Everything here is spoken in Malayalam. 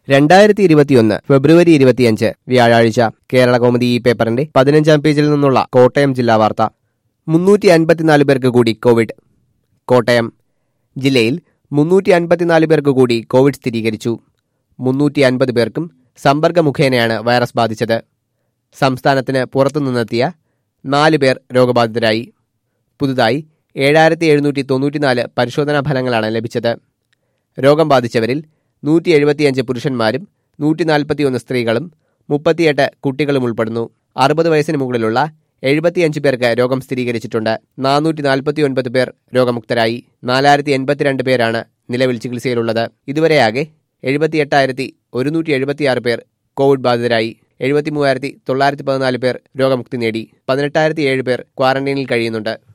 രണ്ടായിരത്തി ഇരുപത്തിയൊന്ന് ഫെബ്രുവരി ഇരുപത്തിയഞ്ച് വ്യാഴാഴ്ച കേരള കോമഡി ഈ പേപ്പറിന്റെ പതിനഞ്ചാം പേജിൽ നിന്നുള്ള കോട്ടയം ജില്ലാ വാർത്ത മുന്നൂറ്റി അൻപത്തിനാല് പേർക്ക് കൂടി കോവിഡ് കോട്ടയം ജില്ലയിൽ മുന്നൂറ്റി അൻപത്തിനാല് പേർക്ക് കൂടി കോവിഡ് സ്ഥിരീകരിച്ചു മുന്നൂറ്റി അൻപത് പേർക്കും സമ്പർക്ക മുഖേനയാണ് വൈറസ് ബാധിച്ചത് സംസ്ഥാനത്തിന് പുറത്തുനിന്നെത്തിയ നാല് പേർ രോഗബാധിതരായി പുതുതായി ഏഴായിരത്തി എഴുന്നൂറ്റി തൊണ്ണൂറ്റിനാല് പരിശോധനാ ഫലങ്ങളാണ് ലഭിച്ചത് രോഗം ബാധിച്ചവരിൽ നൂറ്റി എഴുപത്തിയഞ്ച് പുരുഷന്മാരും നൂറ്റി നാൽപ്പത്തിയൊന്ന് സ്ത്രീകളും മുപ്പത്തിയെട്ട് കുട്ടികളും ഉൾപ്പെടുന്നു അറുപത് വയസ്സിന് മുകളിലുള്ള എഴുപത്തിയഞ്ച് പേർക്ക് രോഗം സ്ഥിരീകരിച്ചിട്ടുണ്ട് നാനൂറ്റി നാൽപ്പത്തിയൊൻപത് പേർ രോഗമുക്തരായി നാലായിരത്തി എൺപത്തിരണ്ട് പേരാണ് നിലവിൽ ചികിത്സയിലുള്ളത് ഇതുവരെയാകെ എഴുപത്തിയെട്ടായിരത്തി ഒരുന്നൂറ്റി എഴുപത്തിയാറ് പേർ കോവിഡ് ബാധിതരായി എഴുപത്തി മൂവായിരത്തി തൊള്ളായിരത്തി പതിനാല് പേർ രോഗമുക്തി നേടി പതിനെട്ടായിരത്തി ഏഴ് പേർ ക്വാറന്റൈനിൽ കഴിയുന്നുണ്ട്